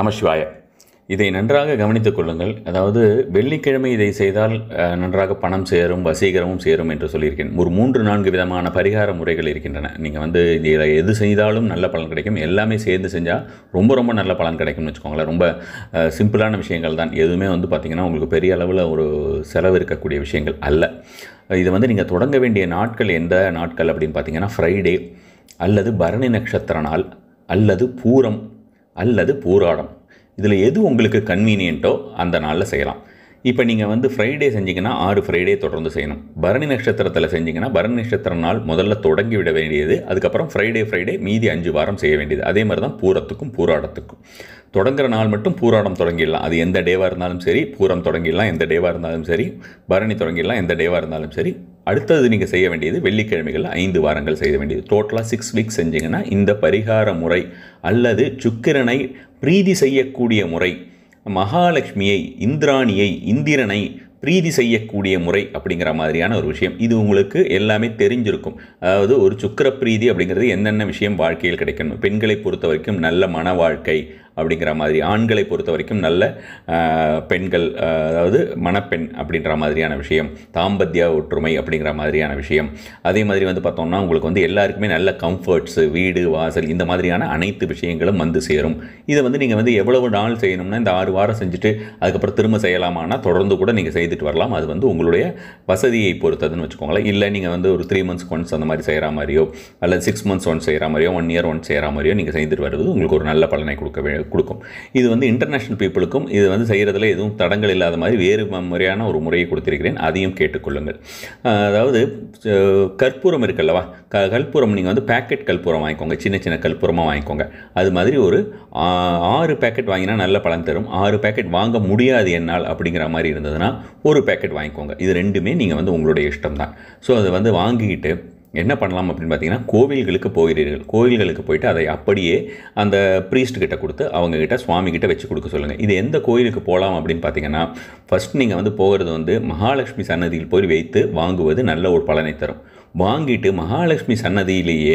நமசிவாய இதை நன்றாக கவனித்துக் கொள்ளுங்கள் அதாவது வெள்ளிக்கிழமை இதை செய்தால் அஹ், நன்றாக பணம் சேரும் வசீகரமும் சேரும் என்று சொல்லியிருக்கேன் ஒரு மூன்று நான்கு விதமான பரிகார முறைகள் இருக்கின்றன நீங்கள் வந்து இதில் எது செய்தாலும் நல்ல பலன் கிடைக்கும் எல்லாமே சேர்ந்து செஞ்சால் ரொம்ப ரொம்ப நல்ல பலன் கிடைக்கும்னு வச்சுக்கோங்களேன் ரொம்ப அஹ், சிம்பிளான விஷயங்கள் தான் எதுவுமே வந்து பார்த்திங்கன்னா உங்களுக்கு பெரிய அளவில் ஒரு செலவு இருக்கக்கூடிய விஷயங்கள் அல்ல இதை வந்து நீங்கள் தொடங்க வேண்டிய நாட்கள் எந்த நாட்கள் அப்படின்னு பார்த்தீங்கன்னா ஃப்ரைடே அல்லது பரணி நட்சத்திர நாள் அல்லது பூரம் அல்லது பூராடம் இதில் எது உங்களுக்கு கன்வீனியன்ட்டோ அந்த நாளில் செய்யலாம் இப்போ நீங்கள் வந்து ஃப்ரைடே செஞ்சீங்கன்னா ஆறு ஃப்ரைடே தொடர்ந்து செய்யணும் பரணி நட்சத்திரத்தில் செஞ்சீங்கன்னா பரணி நட்சத்திர நாள் முதல்ல தொடங்கி விட வேண்டியது அதுக்கப்புறம் ஃப்ரைடே ஃப்ரைடே மீதி அஞ்சு வாரம் செய்ய வேண்டியது அதே மாதிரி தான் பூரத்துக்கும் பூராடத்துக்கும் தொடங்குற நாள் மட்டும் பூராடம் தொடங்கிடலாம் அது எந்த டேவாக இருந்தாலும் சரி பூரம் தொடங்கிடலாம் எந்த டேவாக இருந்தாலும் சரி பரணி தொடங்கிடலாம் எந்த டேவாக இருந்தாலும் சரி அடுத்தது நீங்கள் செய்ய வேண்டியது வெள்ளிக்கிழமைகள் ஐந்து வாரங்கள் செய்ய வேண்டியது டோட்டலாக சிக்ஸ் வீக்ஸ் செஞ்சீங்கன்னா இந்த பரிகார முறை அல்லது சுக்கிரனை பிரீதி செய்யக்கூடிய முறை மகாலட்சுமியை இந்திராணியை இந்திரனை பிரீதி செய்யக்கூடிய முறை அப்படிங்கிற மாதிரியான ஒரு விஷயம் இது உங்களுக்கு எல்லாமே தெரிஞ்சிருக்கும் அதாவது ஒரு சுக்கிர பிரீதி அப்படிங்கிறது என்னென்ன விஷயம் வாழ்க்கையில் கிடைக்கணும் பெண்களை பொறுத்த வரைக்கும் நல்ல மன வாழ்க்கை அப்படிங்கிற மாதிரி ஆண்களை பொறுத்த வரைக்கும் நல்ல ஆஹ், பெண்கள் ஆஹ், அதாவது மணப்பெண் அப்படின்ற மாதிரியான விஷயம் தாம்பத்திய ஒற்றுமை அப்படிங்கிற மாதிரியான விஷயம் அதே மாதிரி வந்து பார்த்தோம்னா உங்களுக்கு வந்து எல்லாருக்குமே நல்ல கம்ஃபர்ட்ஸு வீடு வாசல் இந்த மாதிரியான அனைத்து விஷயங்களும் வந்து சேரும் இதை வந்து நீங்கள் வந்து எவ்வளவு நாள் செய்யணும்னா இந்த ஆறு வாரம் செஞ்சுட்டு அதுக்கப்புறம் திரும்ப செய்யலாமான்னா தொடர்ந்து கூட நீங்கள் செய்துட்டு வரலாம் அது வந்து உங்களுடைய வசதியை பொறுத்ததுன்னு வச்சுக்கோங்களேன் இல்லை நீங்கள் வந்து ஒரு த்ரீ மந்த்ஸ் ஒன்ஸ் அந்த மாதிரி செய்கிற மாதிரியோ அல்லது சிக்ஸ் மந்த்ஸ் ஒன்ஸ் செய்கிற மாதிரியோ ஒன் இயர் ஒன்ஸ் செய்கிற மாதிரியோ நீங்கள் செய்துட்டு வருவது உங்களுக்கு ஒரு நல்ல பலனை கொடுக்க வே- கொடுக்கும் இது வந்து இன்டர்நேஷ்னல் பீப்புளுக்கும் இது வந்து செய்கிறதுல எதுவும் தடங்கள் இல்லாத மாதிரி வேறு ம- முறையான ஒரு முறையை கொடுத்திருக்கிறேன் அதையும் கேட்டுக்கொள்ளுங்கள் அஹ் அதாவது அஹ், கற்பூரம் இருக்குல்லவா க கற்பூரம் நீங்கள் வந்து பேக்கெட் கற்பூரம் வாங்கிக்கோங்க சின்ன சின்ன கற்பூரமாக வாங்கிக்கோங்க அது மாதிரி ஒரு ஆ- ஆறு பேக்கெட் வாங்கினா நல்ல பலன் தரும் ஆறு பேக்கெட் வாங்க முடியாது என்னால் அப்படிங்கிற மாதிரி இருந்ததுன்னா ஒரு பேக்கெட் வாங்கிக்கோங்க இது ரெண்டுமே நீங்கள் வந்து உங்களுடைய இஷ்டம் தான் ஸோ அதை வந்து வாங்கிக்கிட்டு என்ன பண்ணலாம் அப்படின்னு பார்த்தீங்கன்னா கோவில்களுக்கு போகிறீர்கள் கோவில்களுக்கு போயிட்டு அதை அப்படியே அந்த priest கிட்ட கொடுத்து அவங்க கிட்ட சுவாமி கிட்ட வச்சு கொடுக்க சொல்லுங்கள் இது எந்த கோயிலுக்கு போகலாம் அப்படின்னு பார்த்தீங்கன்னா ஃபர்ஸ்ட் நீங்கள் வந்து போகிறது வந்து மகாலட்சுமி சன்னதியில் போய் வைத்து வாங்குவது நல்ல ஒரு பலனை தரும் வாங்கிட்டு மகாலட்சுமி சன்னதியிலேயே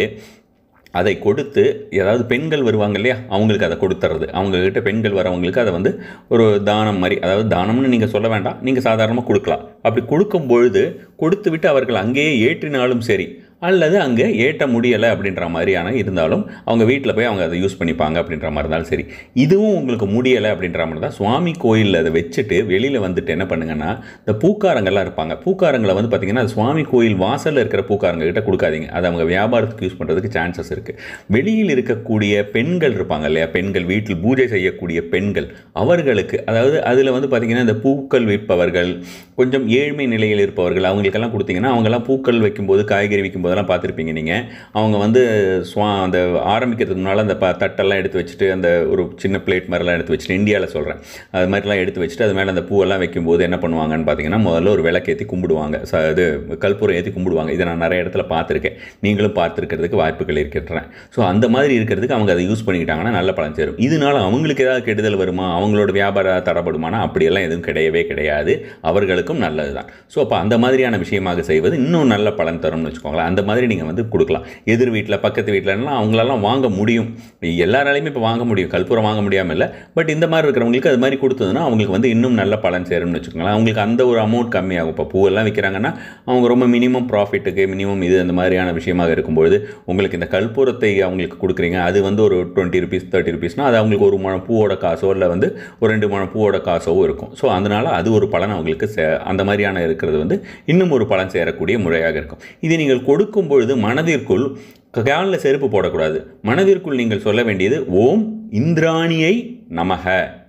அதை கொடுத்து ஏதாவது பெண்கள் வருவாங்க இல்லையா அவங்களுக்கு அதை கொடுத்துறது அவங்கக்கிட்ட பெண்கள் வரவங்களுக்கு அதை வந்து ஒரு தானம் மாதிரி அதாவது தானம்னு நீங்கள் சொல்ல வேண்டாம் நீங்கள் சாதாரணமாக கொடுக்கலாம் அப்படி கொடுக்கும் பொழுது கொடுத்து விட்டு அவர்கள் அங்கேயே ஏற்றினாலும் சரி அல்லது அங்கே ஏற்ற முடியலை அப்படின்ற மாதிரியான இருந்தாலும் அவங்க வீட்டில் போய் அவங்க அதை யூஸ் பண்ணிப்பாங்க அப்படின்ற மாதிரி இருந்தாலும் சரி இதுவும் உங்களுக்கு முடியலை அப்படின்ற மாதிரி தான் சுவாமி கோயிலில் அதை வச்சுட்டு வெளியில் வந்துட்டு என்ன பண்ணுங்கன்னா இந்த பூக்காரங்கள்லாம் இருப்பாங்க பூக்காரங்களை வந்து பார்த்திங்கன்னா அது சுவாமி கோயில் வாசலில் இருக்கிற பூக்காரங்க கிட்ட கொடுக்காதீங்க அது அவங்க வியாபாரத்துக்கு யூஸ் பண்ணுறதுக்கு சான்சஸ் இருக்குது வெளியில் இருக்கக்கூடிய பெண்கள் இருப்பாங்க இல்லையா பெண்கள் வீட்டில் பூஜை செய்யக்கூடிய பெண்கள் அவர்களுக்கு அதாவது அதில் வந்து பார்த்திங்கன்னா இந்த பூக்கள் விற்பவர்கள் கொஞ்சம் ஏழ்மை நிலையில் இருப்பவர்கள் அவங்களுக்கெல்லாம் கொடுத்தீங்கன்னா அவங்கெல்லாம் பூக்கள் வைக்கும்போது காய்கறி வைக்கும் போதெல்லாம் பார்த்துருப்பீங்க நீங்கள் அவங்க வந்து ஸ்வா அந்த ஆரம்பிக்கிறதுக்கு முன்னால் அந்த ப தட்டெல்லாம் எடுத்து வச்சுட்டு அந்த ஒரு சின்ன பிளேட் மாதிரிலாம் எடுத்து வச்சுட்டு இந்தியாவில் சொல்கிறேன் அது மாதிரிலாம் எடுத்து வச்சுட்டு அது மேலே அந்த பூவெல்லாம் வைக்கும்போது என்ன பண்ணுவாங்கன்னு பார்த்தீங்கன்னா முதல்ல ஒரு விளக்கேற்றி கும்பிடுவாங்க ச இது கற்பூரம் ஏற்றி கும்பிடுவாங்க இதை நான் நிறைய இடத்துல பார்த்துருக்கேன் நீங்களும் பார்த்துருக்கிறதுக்கு வாய்ப்புகள் இருக்கின்றன ஸோ அந்த மாதிரி இருக்கிறதுக்கு அவங்க அதை யூஸ் பண்ணிக்கிட்டாங்கன்னா நல்ல பலன் சேரும் இதனால அவங்களுக்கு ஏதாவது கெடுதல் வருமா அவங்களோட வியாபார தடப்படுமானா அப்படியெல்லாம் எதுவும் கிடையவே கிடையாது அவர்களுக்கும் நல்லது தான் ஸோ அப்போ அந்த மாதிரியான விஷயமாக செய்வது இன்னும் நல்ல பலன் தரும்னு வச்சுக்கோங்களேன் அந்த மாதிரி நீங்கள் வந்து கொடுக்கலாம் எதிர் வீட்டில் பக்கத்து வீட்டிலலாம் அவங்களெல்லாம் வாங்க முடியும் எல்லாராலையுமே இப்போ வாங்க முடியும் கற்பூரம் வாங்க முடியாமல் இல்லை பட் இந்த மாதிரி இருக்கிறவங்களுக்கு அது மாதிரி கொடுத்ததுன்னா அவங்களுக்கு வந்து இன்னும் நல்ல பலன் சேரும்னு வச்சுக்கோங்களேன் அவங்களுக்கு அந்த ஒரு அமௌண்ட் கம்மியாகும் இப்போ பூவெல்லாம் விற்கிறாங்கன்னா அவங்க ரொம்ப மினிமம் ப்ராஃபிட்டுக்கு மினிமம் இது அந்த மாதிரியான விஷயமாக இருக்கும்பொழுது உங்களுக்கு இந்த கற்பூரத்தை அவங்களுக்கு கொடுக்குறீங்க அது வந்து ஒரு டுவெண்ட்டி ருபீஸ் தேர்ட்டி ருபீஸ்னால் அது அவங்களுக்கு ஒரு முழம் பூவோட காசோ இல்லை வந்து ஒரு ரெண்டு முழம் பூவோட காசோ இருக்கும் ஸோ அதனால் அது ஒரு பலன் அவங்களுக்கு சே அந்த மாதிரியான இருக்கிறது வந்து இன்னும் ஒரு பலன் சேரக்கூடிய முறையாக இருக்கும் இது நீங்கள் கொடுக்கும் பொழுது மனதிற்குள் காலில் செருப்பு போடக்கூடாது மனதிற்குள் நீங்கள் சொல்ல வேண்டியது ஓம் இந்திராணியை நமக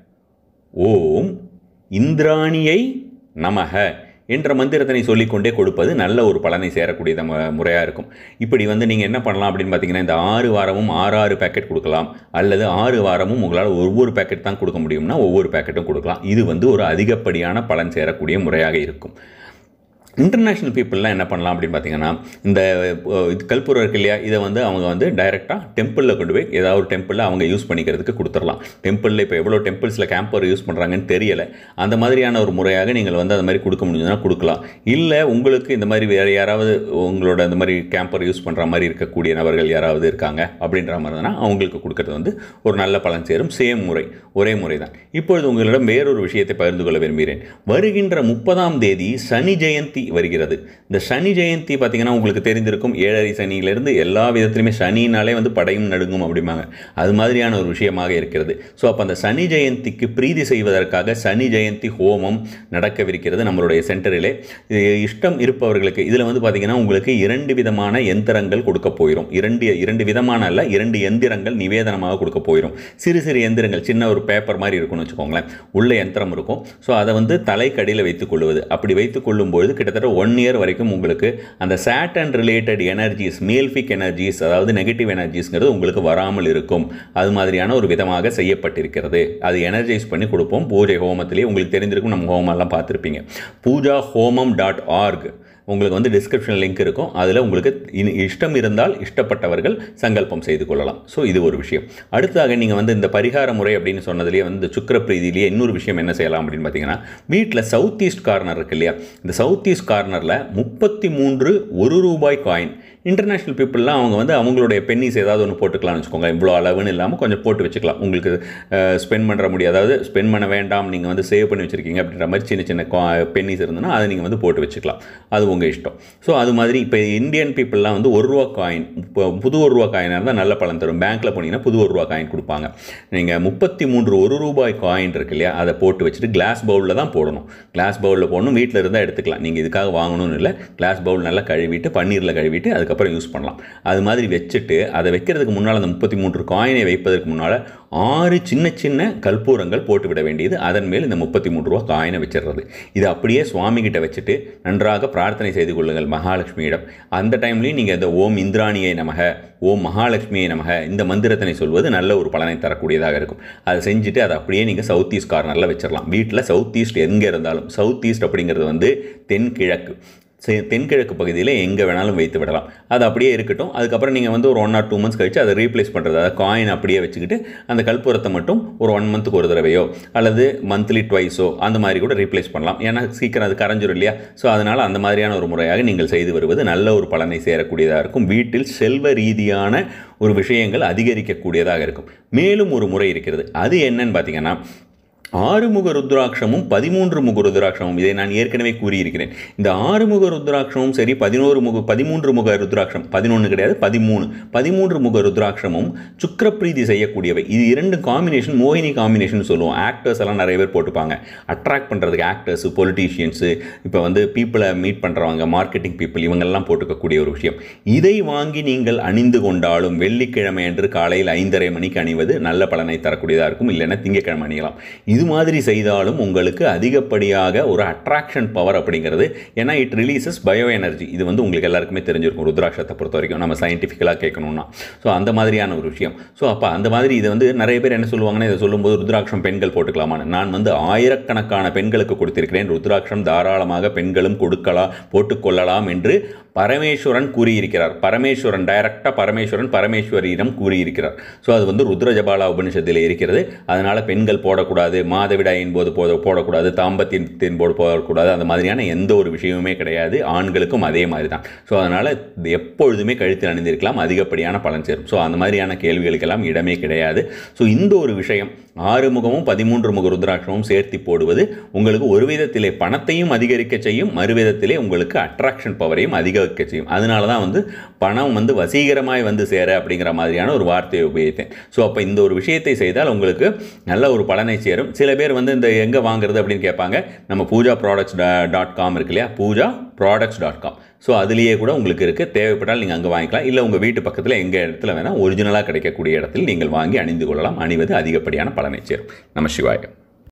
ஓம் இந்திராணியை நமக என்ற மந்திரத்தினை சொல்லிக்கொண்டே கொடுப்பது நல்ல ஒரு பலனை சேரக்கூடிய முறையாக இருக்கும் இப்படி வந்து நீங்கள் என்ன பண்ணலாம் அப்படின்னு பார்த்தீங்கன்னா இந்த ஆறு வாரமும் ஆறு ஆறு பேக்கெட் கொடுக்கலாம் அல்லது ஆறு வாரமும் உங்களால் ஒவ்வொரு பேக்கெட் தான் கொடுக்க முடியும்னா ஒவ்வொரு பேக்கெட்டும் கொடுக்கலாம் இது வந்து ஒரு அதிகப்படியான பலன் சேரக்கூடிய முறையாக இருக்கும் இன்டர்நேஷ்னல் பீப்புளெலாம் என்ன பண்ணலாம் அப்படின்னு பார்த்தீங்கன்னா இந்த அஹ், இது கல்பூரம் இருக்கு இல்லையா இதை வந்து அவங்க வந்து டைரெக்டாக டெம்பிளில் கொண்டு போய் ஏதாவது ஒரு டெம்பிளில் அவங்க யூஸ் பண்ணிக்கிறதுக்கு கொடுத்துடலாம் டெம்பிளில் இப்போ எவ்வளோ டெம்பிள்ஸில் கேம்பர் யூஸ் பண்ணுறாங்கன்னு தெரியலை அந்த மாதிரியான ஒரு முறையாக நீங்கள் வந்து அந்த மாதிரி கொடுக்க முடிஞ்சதுன்னா கொடுக்கலாம் இல்லை உங்களுக்கு இந்த மாதிரி வேறு யாராவது உங்களோட இந்த மாதிரி கேம்பர் யூஸ் பண்ணுற மாதிரி இருக்கக்கூடிய நபர்கள் யாராவது இருக்காங்க அப்படின்ற மாதிரி தான் அவங்களுக்கு கொடுக்கறது வந்து ஒரு நல்ல பலன் சேரும் சேம் முறை ஒரே முறை தான் இப்பொழுது உங்களிடம் வேறொரு விஷயத்தை பகிர்ந்து கொள்ள விரும்புகிறேன் வருகின்ற முப்பதாம் தேதி சனி ஜெயந்தி வருகிறது இந்த சனி ஜெயந்தி பார்த்தீங்கன்னா உங்களுக்கு தெரிந்திருக்கும் ஏழரை சனியிலிருந்து எல்லா விதத்திலுமே சனினாலே வந்து படையும் நடுங்கும் அப்படிம்பாங்க அது மாதிரியான ஒரு விஷயமாக இருக்கிறது ஸோ அப்போ அந்த சனி ஜெயந்திக்கு பிரீதி செய்வதற்காக சனி ஜெயந்தி ஹோமம் நடக்கவிருக்கிறது நம்மளுடைய சென்டரிலே இது இஷ்டம் இருப்பவர்களுக்கு இதில் வந்து பார்த்தீங்கன்னா உங்களுக்கு இரண்டு விதமான எந்திரங்கள் கொடுக்க போயிடும் இரண்டு இரண்டு விதமான அல்ல இரண்டு எந்திரங்கள் நிவேதனமாக கொடுக்க போயிடும் சிறு சிறு எந்திரங்கள் சின்ன ஒரு பேப்பர் மாதிரி இருக்கும்னு வச்சுக்கோங்களேன் உள்ள யந்திரம் இருக்கும் ஸோ அதை வந்து தலைக்கடியில் வைத்துக் கொள்வது அப்படி வைத்துக் கொள்ளும்பொழுது கிட்டத்தட்ட ஒன் இயர் வரைக்கும் உங்களுக்கு அந்த Saturn related energies malefic energies அதாவது நெகட்டிவ் எனர்ஜிஸ்ங்கிறது உங்களுக்கு வராமல் இருக்கும் அது மாதிரியான ஒரு விதமாக செய்யப்பட்டிருக்கிறது அது எனர்ஜைஸ் பண்ணி கொடுப்போம் பூஜை ஹோமத்திலேயே உங்களுக்கு தெரிந்திருக்கும் நம்ம ஹோமெல்லாம் பார்த்துருப்பீங்க பூஜா ஹோமம் டாட் ஆர்க் உங்களுக்கு வந்து டிஸ்கிரிப்ஷன் லிங்க் இருக்கும் அதில் உங்களுக்கு இனி இஷ்டம் இருந்தால் இஷ்டப்பட்டவர்கள் சங்கல்பம் செய்து கொள்ளலாம் ஸோ இது ஒரு விஷயம் அடுத்ததாக நீங்கள் வந்து இந்த பரிகார முறை அப்படின்னு சொன்னதுலேயே வந்து இந்த சுக்கர பிரீதியிலேயே இன்னொரு விஷயம் என்ன செய்யலாம் அப்படின்னு பார்த்தீங்கன்னா வீட்டில் சவுத் ஈஸ்ட் கார்னர் இருக்கு இல்லையா இந்த சவுத் ஈஸ்ட் கார்னரில் முப்பத்தி மூன்று ஒரு ரூபாய் காயின் இன்டர்நேஷ்னல் பீப்புளெலாம் அவங்க வந்து அவங்களுடைய பென்னிஸ் ஏதாவது ஒன்று போட்டுக்கலாம்னு வச்சுக்கோங்க இவ்வளோ அளவுன்னு இல்லாமல் கொஞ்சம் போட்டு வச்சுக்கலாம் உங்களுக்கு ஸ்பெண்ட் பண்ணுற முடியாது அதாவது ஸ்பெண்ட் பண்ண வேண்டாம் நீங்கள் வந்து சேவ் பண்ணி வச்சுருக்கீங்க அப்படின்ற மாதிரி சின்ன சின்ன பென்னிஸ் இருந்ததுன்னா அதை நீங்கள் வந்து போட்டு வச்சுக்கலாம் அது உங்கள் இஷ்டம் ஸோ அது மாதிரி இப்போ இந்தியன் பீப்புளெலாம் வந்து ஒரு ரூபா காயின் இப்போ புது ஒரு ரூபா காயினாக இருந்தால் நல்ல பலன் தரும் பேங்க்கில் போனீங்கன்னா புது ஒரு ரூபா காயின் கொடுப்பாங்க நீங்கள் முப்பத்தி மூன்று ஒரு ரூபாய் காயின் இருக்கு இல்லையா அதை போட்டு வச்சுட்டு கிளாஸ் பவுலில் தான் போடணும் கிளாஸ் பவுலில் போடணும் வீட்டில் இருந்தால் எடுத்துக்கலாம் நீங்கள் இதுக்காக வாங்கணும்னு இல்லை கிளாஸ் பவுல் நல்லா கழுவிட்டு பன்னீரில் கழுவிட்டு அதுக்கப்புறம் யூஸ் பண்ணலாம் அது மாதிரி வச்சுட்டு அதை வைக்கிறதுக்கு முன்னால் அந்த முப்பத்தி மூன்று காயினை வைப்பதற்கு முன்னால் ஆறு சின்ன சின்ன கற்பூரங்கள் போட்டு விட வேண்டியது அதன் மேல் இந்த முப்பத்தி மூன்று ரூபா காயினை வச்சிடுறது இது அப்படியே சுவாமி கிட்ட வச்சுட்டு நன்றாக பிரார்த்தனை செய்து கொள்ளுங்கள் மகாலட்சுமியிடம் அந்த டைம்லேயும் நீங்கள் இந்த ஓம் இந்திராணியை நமக ஓம் மகாலட்சுமியை நமக இந்த மந்திரத்தினை சொல்வது நல்ல ஒரு பலனை தரக்கூடியதாக இருக்கும் அதை செஞ்சுட்டு அதை அப்படியே நீங்கள் சவுத் ஈஸ்ட் கார்னரில் வச்சிடலாம் வீட்டில் சவுத் ஈஸ்ட் எங்கே இருந்தாலும் சவுத் ஈஸ்ட் அப்படிங்கிறது வந்து தென்கிழக்கு செ- தென்கிழக்கு பகுதியில் எங்கே வேணாலும் வைத்து விடலாம் அது அப்படியே இருக்கட்டும் அதுக்கப்புறம் நீங்கள் வந்து ஒரு ஒன் ஆர் டூ மந்த்ஸ் கழிச்சு அதை ரீப்ளேஸ் பண்ணுறது அதாவது காயின் அப்படியே வச்சுக்கிட்டு அந்த கற்பூரத்தை மட்டும் ஒரு ஒன் மந்த்துக்கு ஒரு தடவையோ அல்லது மந்த்லி ட்வைஸோ அந்த மாதிரி கூட ரீப்ளேஸ் பண்ணலாம் ஏன்னா சீக்கிரம் அது கரைஞ்சிரும் இல்லையா ஸோ அதனால் அந்த மாதிரியான ஒரு முறையாக நீங்கள் செய்து வருவது நல்ல ஒரு பலனை சேரக்கூடியதாக இருக்கும் வீட்டில் செல்வ ரீதியான ஒரு விஷயங்கள் அதிகரிக்கக்கூடியதாக இருக்கும் மேலும் ஒரு முறை இருக்கிறது அது என்னன்னு பார்த்தீங்கன்னா ஆறுமுக ருத்ராட்சமும் பதிமூன்று முக ருத்ராட்சமும் இதை நான் ஏற்கனவே கூறியிருக்கிறேன் இந்த ஆறுமுக ருத்ராட்சமும் சரி பதினோரு முக பதிமூன்று முக ருத்ராட்சம் பதினொன்று கிடையாது பதிமூணு பதிமூன்று முக ருத்ராட்சமும் சுக்கரப்பிரீதி செய்யக்கூடியவை இது இரண்டு காம்பினேஷன் மோகினி காம்பினேஷன் சொல்லுவோம் ஆக்டர்ஸ் எல்லாம் நிறைய பேர் போட்டுப்பாங்க அட்ராக்ட் பண்ணுறதுக்கு ஆக்டர்ஸ் பொலிட்டீஷியன்ஸு இப்போ வந்து பீப்புளை மீட் பண்ணுறவங்க மார்க்கெட்டிங் பீப்புள் இவங்கெல்லாம் போட்டுக்கக்கூடிய ஒரு விஷயம் இதை வாங்கி நீங்கள் அணிந்து கொண்டாலும் வெள்ளிக்கிழமை அன்று காலையில் ஐந்தரை மணிக்கு அணிவது நல்ல பலனை தரக்கூடியதாக இருக்கும் இல்லைன்னா திங்கக்கிழமை அணியலாம் இது மாதிரி செய்தாலும் உங்களுக்கு அதிகப்படியாக ஒரு அட்ராக்ஷன் பவர் அப்படிங்கிறது ஏன்னா இட் ரிலீசஸ் பயோ எனர்ஜி இது வந்து உங்களுக்கு எல்லாருக்குமே தெரிஞ்சிருக்கும் ருத்ராட்சத்தை பொறுத்த வரைக்கும் நம்ம சயின்டிஃபிக்கலாக கேட்கணும்னா ஸோ அந்த மாதிரியான ஒரு விஷயம் ஸோ அப்போ அந்த மாதிரி இது வந்து நிறைய பேர் என்ன சொல்லுவாங்கன்னா இதை சொல்லும்போது ருத்ராட்சம் பெண்கள் போட்டுக்கலாமான்னு நான் வந்து ஆயிரக்கணக்கான பெண்களுக்கு கொடுத்திருக்கிறேன் ருத்ராட்சம் தாராளமாக பெண்களும் கொடுக்கலாம் போட்டுக்கொள்ளலாம் என்று பரமேஸ்வரன் கூறியிருக்கிறார் பரமேஸ்வரன் டைரக்டாக பரமேஸ்வரன் பரமேஸ்வரியிடம் கூறியிருக்கிறார் ஸோ அது வந்து ருத்ரஜபாலா உபனிஷத்தில் இருக்கிறது அதனால் பெண்கள் போடக்கூடாது மாதவிடாயின் போது போத போடக்கூடாது தாம்பத்தியத்தின் போது போடக்கூடாது அந்த மாதிரியான எந்த ஒரு விஷயமுமே கிடையாது ஆண்களுக்கும் அதே மாதிரி தான் ஸோ அதனால் எப்பொழுதுமே கழுத்தில் அணிந்திருக்கலாம் அதிகப்படியான பலன் சேரும் ஸோ அந்த மாதிரியான கேள்விகளுக்கெல்லாம் இடமே கிடையாது ஸோ இந்த ஒரு விஷயம் ஆறு முகமும் பதிமூன்று முக ருத்ராட்சமும் சேர்த்து போடுவது உங்களுக்கு ஒரு விதத்திலே பணத்தையும் அதிகரிக்க செய்யும் மறுவிதத்திலே உங்களுக்கு அட்ராக்ஷன் பவரையும் அதிகரிக்க செய்யும் அதனால தான் வந்து பணம் வந்து வசீகரமாய் வந்து சேர அப்படிங்கிற மாதிரியான ஒரு வார்த்தையை உபயோகித்தேன் ஸோ அப்போ இந்த ஒரு விஷயத்தை செய்தால் உங்களுக்கு நல்ல ஒரு பலனை சேரும் சில பேர் வந்து இந்த எங்கே வாங்குறது அப்படின்னு கேட்பாங்க நம்ம பூஜா ப்ராடக்ட்ஸ் டாட் காம் இருக்கு இல்லையா Pooja products dot com so அதுலேயே கூட உங்களுக்கு இருக்குது தேவைப்பட்டால் நீங்கள் அங்கே வாங்கிக்கலாம் இல்லை உங்கள் வீட்டு பக்கத்தில் எங்கள் இடத்துல வேணால் ஒரிஜினலாக கிடைக்கக்கூடிய இடத்தில் நீங்கள் வாங்கி அணிந்து கொள்ளலாம் அணிவது அதிகப்படியான பலனை சேரும் நம சிவாயம்